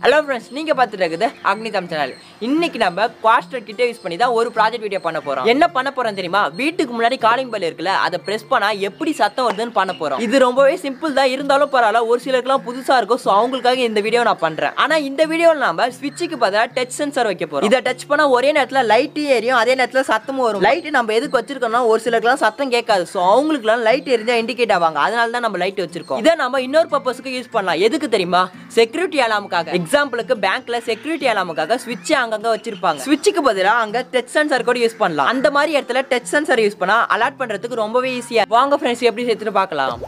hello friends நீங்க பார்த்துட்டு இருக்குது அக்னி தம் சேனல் இன்னைக்கு நம்ம குவாஸ்டர் கிட்ட யூஸ் பண்ணி தான் ஒரு ப்ராஜெக்ட் வீடியோ பண்ண போறோம் என்ன பண்ண போறோம் தெரியுமா வீட்டுக்கு முன்னாடி காலிங் பெல் இருக்குல்ல அதை பிரஸ் பண்ணா எப்படி சத்தம் வருதுன்னு பண்ண போறோம் இது ரொம்பவே சிம்பிள் தான் இருந்தாலும் பரவாயில்ல ஒரு சிலருக்குலாம் புதுசா இருக்கும் ஸோ அவங்களுக்காக இந்த வீடியோ நான் பண்றேன் ஆனா இந்த வீடியோவில் நம்ம ஸ்விட்சுக்கு பதிலா டச் சென்சார் வைக்க போறோம் இதை டச் பண்ணா ஒரே நேரத்துல லைட் எரியும் அதே நேரத்துல சத்தமும் வரும் லைட் நம்ம எதுக்கு வச்சிருக்கோம்னா ஒரு சிலருக்குலாம் சத்தம் கேட்காது ஸோ அவங்களுக்குலாம் லைட் எரிஞ்சா இண்டிகேட் ஆவாங்க அதனால தான் நம்ம லைட் வச்சிருக்கோம் இதை நம்ம இன்னொரு பர்பஸ்க்கு யூஸ் பண்ணலாம் எதுக்கு தெரியுமா செக்யூரிட்டி அலாமுக்காக எக்ஸாம்பிளுக்கு பேங்க்ல செக்யூரிட்டி அலாமுக்காக ஸ்விட்ச் அங்கங்க வச்சிருப்பாங்க ஸ்விட்சுக்கு பதிலா அங்க டச் சென்சார் கூட யூஸ் பண்ணலாம் அந்த மாதிரி இடத்துல டச் சென்சார் யூஸ் பண்ணா அலர்ட் பண்றதுக்கு ரொம்பவே ஈஸியா வாங்க ஃப்ரெண்ட்ஸ் எப்படி சேர்த்துட்டு பார்க்கலாம்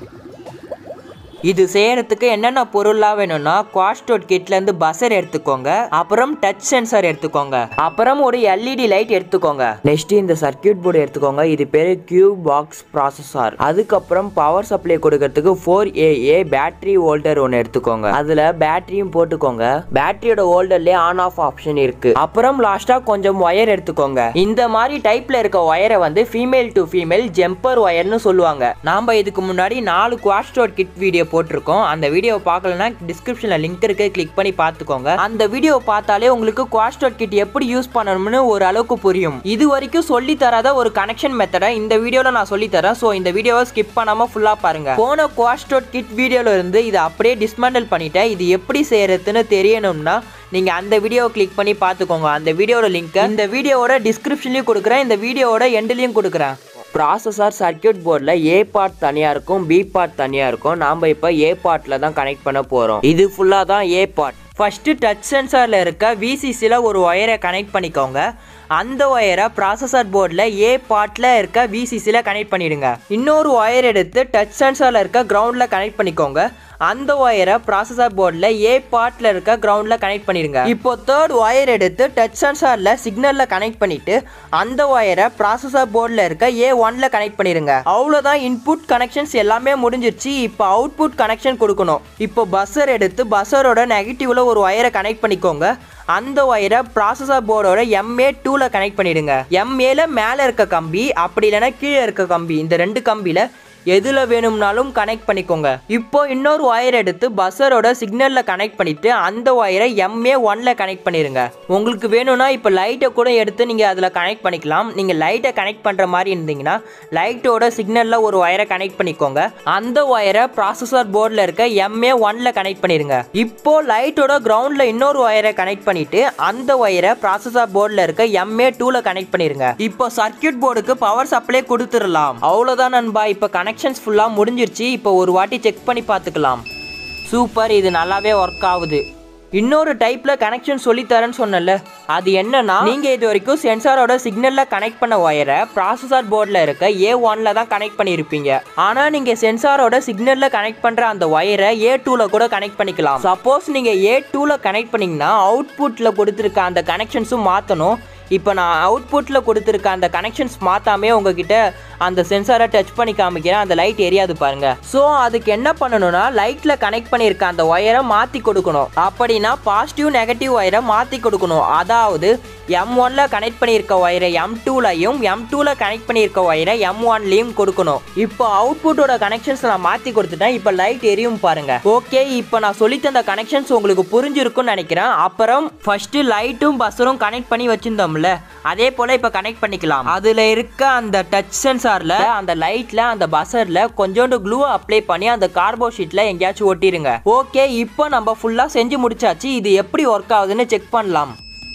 இது செய்யறதுக்கு என்னென்ன பொருள்லாம் வேணும்னா குவாஸ்டோட் கிட்லேருந்து பஸர் எடுத்துக்கோங்க அப்புறம் டச் சென்சார் எடுத்துக்கோங்க அப்புறம் ஒரு எல்இடி லைட் எடுத்துக்கோங்க நெக்ஸ்ட் இந்த சர்க்கியூட் போர்டு எடுத்துக்கோங்க இது பேரு கியூ பாக்ஸ் ப்ராசஸர் அதுக்கப்புறம் பவர் சப்ளை கொடுக்கறதுக்கு ஃபோர் ஏஏ பேட்டரி ஹோல்டர் ஒன்று எடுத்துக்கோங்க அதில் பேட்டரியும் போட்டுக்கோங்க பேட்டரியோட ஹோல்டர்லேயே ஆன் ஆஃப் ஆப்ஷன் இருக்கு அப்புறம் லாஸ்டா கொஞ்சம் ஒயர் எடுத்துக்கோங்க இந்த மாதிரி டைப்ல இருக்க ஒயரை வந்து ஃபீமேல் டு ஃபீமேல் ஜெம்பர் ஒயர்னு சொல்லுவாங்க நாம இதுக்கு முன்னாடி நாலு குவாஸ்டோட் கிட் வீடியோ போட்டிருக்கோம் அந்த வீடியோவை பார்க்கலனா டிஸ்கிரிப்ஷன்ல லிங்க் இருக்கு கிளிக் பண்ணி பார்த்துக்கோங்க அந்த வீடியோ பார்த்தாலே உங்களுக்கு குவாஸ்டோட் கிட் எப்படி யூஸ் பண்ணணும்னு ஒரு அளவுக்கு புரியும் இது வரைக்கும் சொல்லி தராத ஒரு கனெக்ஷன் மெத்தடை இந்த வீடியோல நான் சொல்லி தரேன் ஸோ இந்த வீடியோவை ஸ்கிப் பண்ணாம ஃபுல்லா பாருங்க போன குவாஸ்டோட் கிட் வீடியோல இருந்து இதை அப்படியே டிஸ்மேண்டல் பண்ணிட்டேன் இது எப்படி செய்யறதுன்னு தெரியணும்னா நீங்கள் அந்த வீடியோவை கிளிக் பண்ணி பார்த்துக்கோங்க அந்த வீடியோட லிங்க்கை இந்த வீடியோவோட டிஸ்கிரிப்ஷன்லையும் கொடுக்குறேன் இந்த வீடியோவோட எண்ட்லையும் கொடுக்குறேன் ப்ராசஸர் சர்க்கியூட் போர்டில் ஏ பார்ட் தனியாக இருக்கும் பி பார்ட் தனியாக இருக்கும் நாம் இப்போ ஏ பார்ட்டில் தான் கனெக்ட் பண்ண போகிறோம் இது ஃபுல்லாக தான் ஏ பார்ட் ஃபஸ்ட்டு டச் சென்சாரில் இருக்க விசிசியில் ஒரு ஒயரை கனெக்ட் பண்ணிக்கோங்க அந்த ஒயரை ப்ராசஸர் போர்டில் ஏ பார்ட்டில் இருக்க விசிசியில் கனெக்ட் பண்ணிடுங்க இன்னொரு ஒயர் எடுத்து டச் சென்சாரில் இருக்க கிரவுண்டில் கனெக்ட் பண்ணிக்கோங்க அந்த ஒயரை ப்ராசஸர் போர்டில் ஏ பார்ட்டில் இருக்க கிரவுண்டில் கனெக்ட் பண்ணிடுங்க இப்போ தேர்ட் ஒயர் எடுத்து டச் சென்சாரில் சிக்னலில் கனெக்ட் பண்ணிட்டு அந்த ஒயரை ப்ராசஸர் போர்டில் இருக்க ஏ ஒன்ல கனெக்ட் பண்ணிடுங்க அவ்வளோதான் இன்புட் கனெக்ஷன்ஸ் எல்லாமே முடிஞ்சிருச்சு இப்போ அவுட்புட் கனெக்ஷன் கொடுக்கணும் இப்போ பஸ்ஸர் எடுத்து பஸ்ஸரோட நெகட்டிவ்ல ஒரு ஒயரை கனெக்ட் பண்ணிக்கோங்க அந்த ஒயரை ப்ராசஸர் போர்டோட எம்ஏ டூவில் கனெக்ட் பண்ணிடுங்க எம்ஏல மேலே இருக்க கம்பி அப்படி இல்லைன்னா கீழே இருக்க கம்பி இந்த ரெண்டு கம்பியில் எதில் வேணும்னாலும் கனெக்ட் பண்ணிக்கோங்க இப்போ இன்னொரு ஒயர் எடுத்து பஸ்ஸரோட சிக்னலில் கனெக்ட் பண்ணிட்டு அந்த ஒயரை எம்ஏ ஒன்ல கனெக்ட் பண்ணிடுங்க உங்களுக்கு வேணும்னா இப்போ லைட்டை கூட எடுத்து நீங்கள் அதில் கனெக்ட் பண்ணிக்கலாம் நீங்கள் லைட்டை கனெக்ட் பண்ணுற மாதிரி இருந்தீங்கன்னா லைட்டோட சிக்னலில் ஒரு ஒயரை கனெக்ட் பண்ணிக்கோங்க அந்த ஒயரை ப்ராசஸர் போர்டில் இருக்க எம்ஏ ஒன்ல கனெக்ட் பண்ணிடுங்க இப்போ லைட்டோட கிரவுண்டில் இன்னொரு ஒயரை கனெக்ட் பண்ணிட்டு அந்த ஒயரை ப்ராசஸர் போர்டில் இருக்க எம்ஏ டூவில் கனெக்ட் பண்ணிடுங்க இப்போ சர்க்கியூட் போர்டுக்கு பவர் சப்ளை கொடுத்துடலாம் அவ்வளோதான் நண்பா இப்போ கனெக்ஷன்ஸ் ஃபுல்லாக முடிஞ்சிருச்சு இப்போ ஒரு வாட்டி செக் பண்ணி பார்த்துக்கலாம் சூப்பர் இது நல்லாவே ஒர்க் ஆகுது இன்னொரு டைப்ல கனெக்ஷன் சொல்லித்தரேன்னு சொன்னல அது என்னன்னா நீங்க இது வரைக்கும் சென்சாரோட சிக்னல்ல கனெக்ட் பண்ண ஒயரை ப்ராசஸர் போர்டில் இருக்க ஏ ஒன்ல தான் கனெக்ட் பண்ணியிருப்பீங்க ஆனா நீங்க சென்சாரோட சிக்னல்ல கனெக்ட் பண்ற அந்த ஒயரை ஏ டூல கூட கனெக்ட் பண்ணிக்கலாம் சப்போஸ் நீங்க ஏ டூல கனெக்ட் பண்ணீங்கன்னா அவுட்புட்ல கொடுத்துருக்க அந்த கனெக்ஷன்ஸும் மாற்றணும் இப்போ நான் அவுட்புட்டில் கொடுத்துருக்க அந்த கனெக்ஷன்ஸ் மாற்றாமே உங்ககிட்ட அந்த சென்சாரை டச் பண்ணி காமிக்கிறேன் அந்த லைட் எரியாது பாருங்க ஸோ அதுக்கு என்ன பண்ணணும்னா லைட்டில் கனெக்ட் பண்ணியிருக்க அந்த ஒயரை மாற்றி கொடுக்கணும் அப்படின்னா பாசிட்டிவ் நெகட்டிவ் ஒயரை மாற்றி கொடுக்கணும் அதாவது எம் ஒன்ல கனெக்ட் பண்ணியிருக்க ஒயரை எம் டூலையும் எம் டூவில் கனெக்ட் பண்ணியிருக்க ஒயரை எம் ஒன்லையும் கொடுக்கணும் இப்போ அவுட்புட்டோட கனெக்ஷன்ஸ் நான் மாற்றி கொடுத்துட்டேன் இப்போ லைட் எரியும் பாருங்க ஓகே இப்போ நான் சொல்லி தந்த கனெக்ஷன்ஸ் உங்களுக்கு புரிஞ்சிருக்கும்னு நினைக்கிறேன் அப்புறம் ஃபர்ஸ்ட் லைட்டும் பஸ்ஸரும் கனெக்ட் பண்ணி வச்சிருந்தோம்ல அதே போல இப்போ கனெக்ட் பண்ணிக்கலாம் அதுல இருக்க அந்த டச் சென்சார்ல அந்த லைட்ல அந்த பஸ்ஸர்ல கொஞ்சோண்டு க்ளூ அப்ளை பண்ணி அந்த கார்போ ஷீட்ல எங்கேயாச்சும் ஒட்டிருங்க ஓகே இப்போ நம்ம ஃபுல்லா செஞ்சு முடிச்சாச்சு இது எப்படி ஒர்க் ஆகுதுன்னு செக் பண்ணலாம்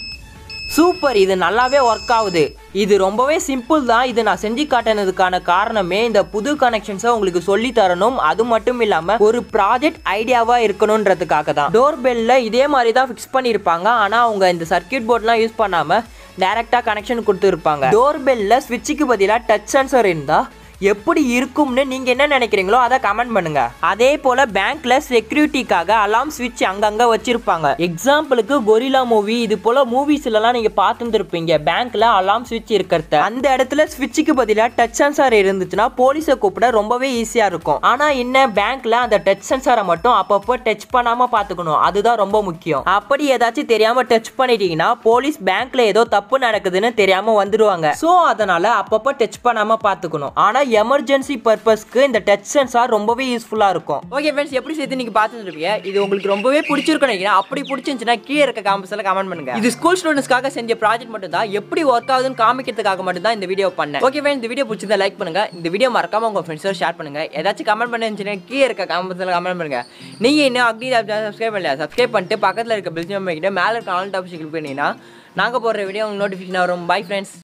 சூப்பர் இது நல்லாவே ஒர்க் ஆகுது இது ரொம்பவே சிம்பிள் தான் இது நான் செஞ்சு காட்டினதுக்கான காரணமே இந்த புது கனெக்ஷன்ஸை உங்களுக்கு சொல்லி தரணும் அது மட்டும் இல்லாம ஒரு ப்ராஜெக்ட் ஐடியாவா இருக்கணுன்றதுக்காக தான் டோர் பெல்ல இதே மாதிரி தான் ஃபிக்ஸ் பண்ணியிருப்பாங்க ஆனா அவங்க இந்த சர்க்கியூட் போர்ட்லாம் யூஸ் பண்ணாம டைரக்டா கனெக்ஷன் கொடுத்துருப்பாங்க டோர் பெல்ல ஸ்விட்சுக்கு பதிலாக டச் சென்சர் இருந்தா எப்படி இருக்கும்னு நீங்க என்ன நினைக்கிறீங்களோ அதை கமெண்ட் பண்ணுங்க அதே போல பேங்க்ல செக்யூரிட்டிக்காக அலாம் ஸ்விட்ச் அங்கங்க வச்சிருப்பாங்க எக்ஸாம்பிளுக்கு கொரிலா மூவி இது போல மூவிஸ்லாம் நீங்க பார்த்துருப்பீங்க பேங்க்ல அலாம் ஸ்விட்ச் இருக்கிறத அந்த இடத்துல ஸ்விட்சுக்கு பதிலாக டச் சென்சார் இருந்துச்சுன்னா போலீஸை கூப்பிட ரொம்பவே ஈஸியா இருக்கும் ஆனா என்ன பேங்க்ல அந்த டச் சென்சாரை மட்டும் அப்பப்போ டச் பண்ணாம பாத்துக்கணும் அதுதான் ரொம்ப முக்கியம் அப்படி ஏதாச்சும் தெரியாம டச் பண்ணிட்டீங்கன்னா போலீஸ் பேங்க்ல ஏதோ தப்பு நடக்குதுன்னு தெரியாம வந்துடுவாங்க சோ அதனால அப்பப்போ டச் பண்ணாம பாத்துக்கணும் ஆனா எமர்ஜென்சி பர்பஸ்க்கு இந்த டச் சென்சார் ரொம்பவே யூஸ்ஃபுல்லாக இருக்கும் ஓகே ஃப்ரெண்ட்ஸ் எப்படி சேர்த்து நீங்கள் பார்த்துருப்பீங்க இது உங்களுக்கு ரொம்பவே பிடிச்சிருக்கும் நினைக்கிறேன் அப்படி பிடிச்சிருந்துச்சுன்னா கீழே இருக்க காம்பஸில் கமெண்ட் பண்ணுங்க இது ஸ்கூல் ஸ்டூடெண்ட்ஸ்க்காக செஞ்ச ப்ராஜெக்ட் மட்டும் தான் எப்படி ஒர்க் ஆகுதுன்னு காமிக்கிறதுக்காக மட்டும் தான் இந்த வீடியோ பண்ணேன் ஓகே ஃப்ரெண்ட்ஸ் இந்த வீடியோ பிடிச்சதை லைக் பண்ணுங்க இந்த வீடியோ மறக்காம உங்க ஃப்ரெண்ட்ஸோட ஷேர் பண்ணுங்க ஏதாச்சும் கமெண்ட் பண்ணிருந்துச்சுன்னா கீழே இருக்க காம்பஸில் கமெண்ட் பண்ணுங்க நீங்க இன்னும் அக்னி சப்ஸ்கிரைப் பண்ணல சப்ஸ்கிரைப் பண்ணிட்டு பக்கத்தில் இருக்க பில் கிட்ட மேலே இருக்க ஆல் டாப்ஸ் கிளிக் பண்ணீங்கன்னா நாங்கள் போடுற வீடியோ உங்களுக்கு நோட்டிஃபிகேஷன் வரும் பை ஃப்ரெண்ட்ஸ்